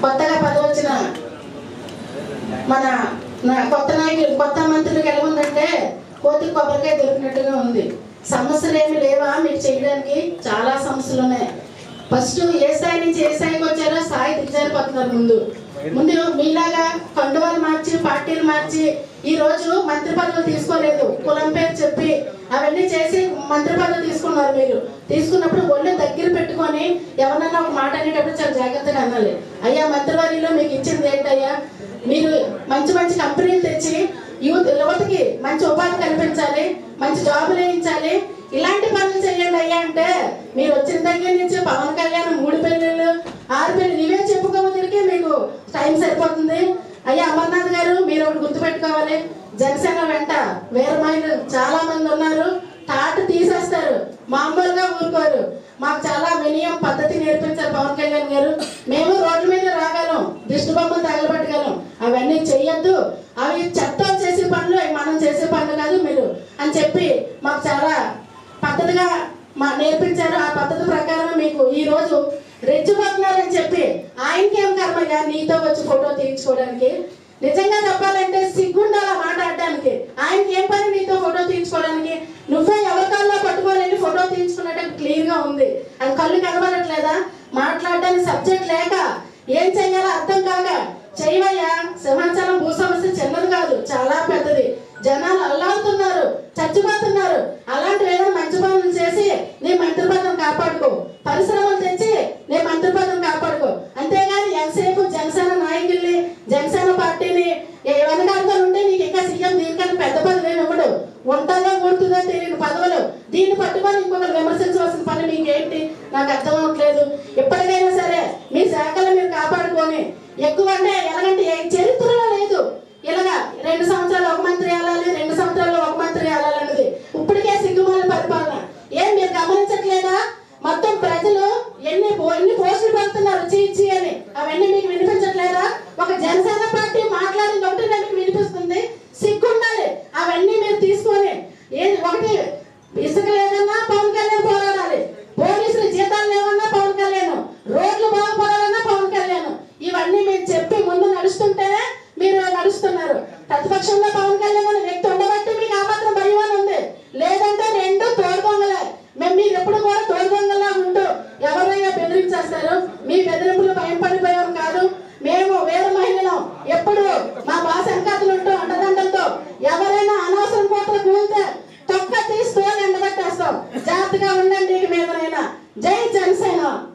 కొత్తగా పదవి వచ్చిన మన నా- కొత్త నాయకులు కొత్త మంత్రులకు ఎలా ఉందంటే కోతి కొబ్బరికాయ దొరికినట్టుగా ఉంది సమస్యలు ఏమి లేవా మీకు చేయడానికి చాలా సమస్యలు ఉన్నాయి ఫస్ట్ ఏ స్థాయి నుంచి ఏ స్థాయికి వచ్చారో స్థాయి దిగజారిపోతున్నారు ముందు ముందు మీలాగా కండువాలు మార్చి పార్టీలు మార్చి ఈ రోజు మంత్రి పదవులు తీసుకోలేదు కులం పేరు చెప్పి అవన్నీ చేసి మంత్రి పదవులు తీసుకున్నారు మీరు తీసుకున్నప్పుడు ఒళ్ళు దగ్గర పెట్టుకొని ఎవరన్నా ఒక మాట అనేటప్పుడు చాలా జాగ్రత్తగా అనాలి అయ్యా మంత్రివర్యులు మీకు ఇచ్చింది ఏంటయ్యా మీరు మంచి మంచి కంపెనీలు తెచ్చి యూత్ యువతకి మంచి ఉపాధి కల్పించాలి మంచి జాబులు వేయించాలి ఇలాంటి పనులు చేయండి అయ్యా అంటే మీరు వచ్చిన దగ్గర నుంచి పవన్ కళ్యాణ్ మూడు పెళ్ళిళ్ళు ఆరు పెళ్ళి ఇవే చెప్పుకోవడానికి మీకు టైం సరిపోతుంది అయ్యా అమర్నాథ్ గారు మీరు ఒకటి గుర్తుపెట్టుకోవాలి జనసేన వెంట వేరే మహిళలు చాలా మంది ఉన్నారు తాట తీసేస్తారు మామూలుగా ఊరుకోరు మాకు చాలా వినయం పద్ధతి నేర్పించారు పవన్ కళ్యాణ్ గారు మేము రోడ్ల మీద రాగలం దిష్టి బొమ్మలు తగలబెట్టగలం అవన్నీ చెయ్యొద్దు అవి చట్టాలు చేసే పనులు అవి మనం చేసే పనులు కాదు మీరు అని చెప్పి మాకు చాలా పద్ధతిగా మా నేర్పించారు ఆ పద్ధతి ప్రకారం మీకు ఈ రోజు రెచ్చిపోతున్నారని చెప్పి ఆయనకి ఏం కర్మయ్యా నీతో వచ్చి ఫోటో తీయించుకోవడానికి నిజంగా చెప్పాలంటే సిగ్గుండాలా మాట్లాడడానికి ఆయనకి ఏం పని నీతో ఫోటో తీయించుకోవడానికి నువ్వే ఎవరికాల్లో పట్టుకోలేని ఫోటో తీయించుకున్నట్టు క్లియర్ గా ఉంది అది కళ్ళు కనబడట్లేదా మాట్లాడడానికి సబ్జెక్ట్ లేక ఏం చెయ్యాలో అర్థం కాక చేయవయ్యా సింహాచలం భూ సమస్య చిన్నది కాదు చాలా పెద్దది జనాలు అల్లాడుతున్నారు చచ్చిపోతున్నారు అలాంటి ఏదైనా మంచి పనులు చేసి నీ మంత్రి పదం కాపాడుకో పరిశ్రమలు తెచ్చి నీ మంత్రి పదం కాపాడుకో అంతేగాని ఎంతసేపు జనసేన నాయకుల్ని జనసేన పార్టీని వెనకాలతో ఉంటే నీకు ఇంకా సీఎం దీనికన్నా పెద్ద పదవి ఏమి ఇవ్వడు ఉంటుందో ఊడుతుందో తెలియని పదవులు దీన్ని పట్టుకొని ఇంకొకరు విమర్శించవలసిన పని మీకు ఏంటి నాకు అర్థం అవ్వట్లేదు ఎప్పటికైనా సరే మీ శాఖలు మీరు కాపాడుకొని ఎక్కువ అంటే ఎలాగంటే ఏ చరిత్రలో లేదు ఇలాగా రెండు సంవత్సరాలు ఒక మంత్రి వెళ్ళాలి రెండు సంవత్సరాలు ఒక మంత్రి వెళ్ళాలి అన్నది ఇప్పటికే సిగ్గుమాల పరిపాలన ఏం మీరు గమనించట్లేదా మొత్తం ప్రజలు ఎన్ని పో- ఎన్ని పోస్టులు పెడుతున్నారు చీ చీ అని అవన్నీ మీకు వినిపించట్లేదా ఒక జనసేన పార్టీ మాట్లాడింది ఒకటి మీకు వినిపిస్తుంది సిగ్గుండాలి అవన్నీ మీరు తీసుకొని ఏది ఒకటి ఇసుక లేదన్నా పవన్ కళ్యాణ్ పోరాడాలి పోలీసులు జీతాలు లేవన్నా పవన్ కళ్యాణ్ రోడ్లు బాగుపడాలన్నా పవన్ కళ్యాణ్ ఇవన్నీ మీరు చెప్పి ముందు నడుస్తుంటేనే మీరు నడుస్తున్నారు ప్రతిపక్షంలో పవన్ కళ్యాణ్ అనే వ్యక్తి ఉండబట్టి మీకు ఆ మాత్రం భయం అని ఉంది లేదంటే రెండు తోడుగొంగలే మేము మీరు ఎప్పుడు కూడా తోడుగొంగలా ఉంటూ ఎవరైనా బెదిరించేస్తారు మీ బెదిరింపులు భయం పడిపోయాం కాదు మేము వేరే మహిళలం ఎప్పుడు మా బాస వెనకాతలు ఉంటూ అండదండలతో ఎవరైనా అనవసరం కోతలు కూలితే తొక్క తీస్తూ ఎండబెట్టేస్తాం జాగ్రత్తగా ఉండండి ఇక మీదనైనా జై జనసేన